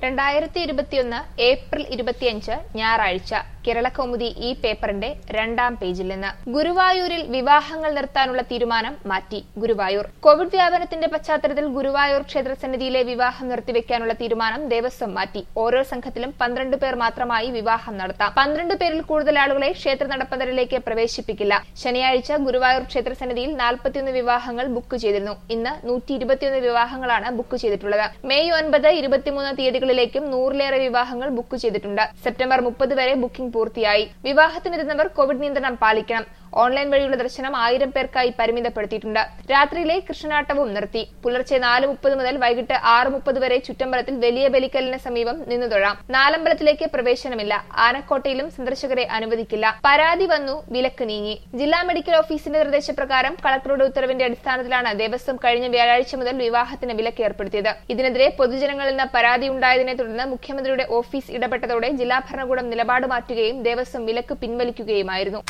രണ്ടായിരത്തി ഇരുപത്തിയൊന്ന് ഏപ്രിൽ ഇരുപത്തിയഞ്ച് ഞായറാഴ്ച കേരളകൗമുദി ഈ പേപ്പറിന്റെ രണ്ടാം പേജിൽ നിന്ന് ഗുരുവായൂരിൽ വിവാഹങ്ങൾ നിർത്താനുള്ള തീരുമാനം മാറ്റി ഗുരുവായൂർ കോവിഡ് വ്യാപനത്തിന്റെ പശ്ചാത്തലത്തിൽ ഗുരുവായൂർ ക്ഷേത്രസന്നിധിയിലെ വിവാഹം നിർത്തിവെക്കാനുള്ള തീരുമാനം ദേവസ്വം മാറ്റി ഓരോ സംഘത്തിലും പന്ത്രണ്ട് പേർ മാത്രമായി വിവാഹം നടത്താം പന്ത്രണ്ട് പേരിൽ കൂടുതൽ ആളുകളെ ക്ഷേത്ര നടപ്പന്തലിലേക്ക് പ്രവേശിപ്പിക്കില്ല ശനിയാഴ്ച ഗുരുവായൂർ ക്ഷേത്രസന്നിധിയിൽ നാൽപ്പത്തിയൊന്ന് വിവാഹങ്ങൾ ബുക്ക് ചെയ്തിരുന്നു ഇന്ന് നൂറ്റി ഇരുപത്തിയൊന്ന് വിവാഹങ്ങളാണ് ബുക്ക് ചെയ്തിട്ടുള്ളത് മെയ് ഒൻപത് ഇരുപത്തിമൂന്ന് തീയതികളിലേക്കും നൂറിലേറെ വിവാഹങ്ങൾ ബുക്ക് ചെയ്തിട്ടുണ്ട് സെപ്റ്റംബർ മുപ്പത് വരെ ബുക്കിംഗ് പൂർത്തിയായി വിവാഹത്തിനെത്തുന്നവർ കോവിഡ് നിയന്ത്രണം പാലിക്കണം ഓൺലൈൻ വഴിയുള്ള ദർശനം ആയിരം പേർക്കായി പരിമിതപ്പെടുത്തിയിട്ടുണ്ട് രാത്രിയിലെ കൃഷ്ണനാട്ടവും നിർത്തി പുലർച്ചെ നാല് മുപ്പത് മുതൽ വൈകിട്ട് ആറ് മുപ്പത് വരെ ചുറ്റമ്പലത്തിൽ വലിയ ബലിക്കലിന് സമീപം നിന്നു തൊഴാം നാലമ്പലത്തിലേക്ക് പ്രവേശനമില്ല ആനക്കോട്ടയിലും സന്ദർശകരെ അനുവദിക്കില്ല പരാതി വന്നു വിലക്ക് നീങ്ങി ജില്ലാ മെഡിക്കൽ ഓഫീസിന്റെ നിർദ്ദേശപ്രകാരം കളക്ടറുടെ ഉത്തരവിന്റെ അടിസ്ഥാനത്തിലാണ് ദേവസ്വം കഴിഞ്ഞ വ്യാഴാഴ്ച മുതൽ വിവാഹത്തിന് വിലക്ക് ഏർപ്പെടുത്തിയത് ഇതിനെതിരെ പൊതുജനങ്ങളിൽ നിന്ന് പരാതി ഉണ്ടായതിനെ തുടർന്ന് മുഖ്യമന്ത്രിയുടെ ഓഫീസ് ഇടപെട്ടതോടെ ജില്ലാ ഭരണകൂടം നിലപാട് മാറ്റുകയും ദേവസ്വം വിലക്ക് പിൻവലിക്കുകയുമായിരുന്നു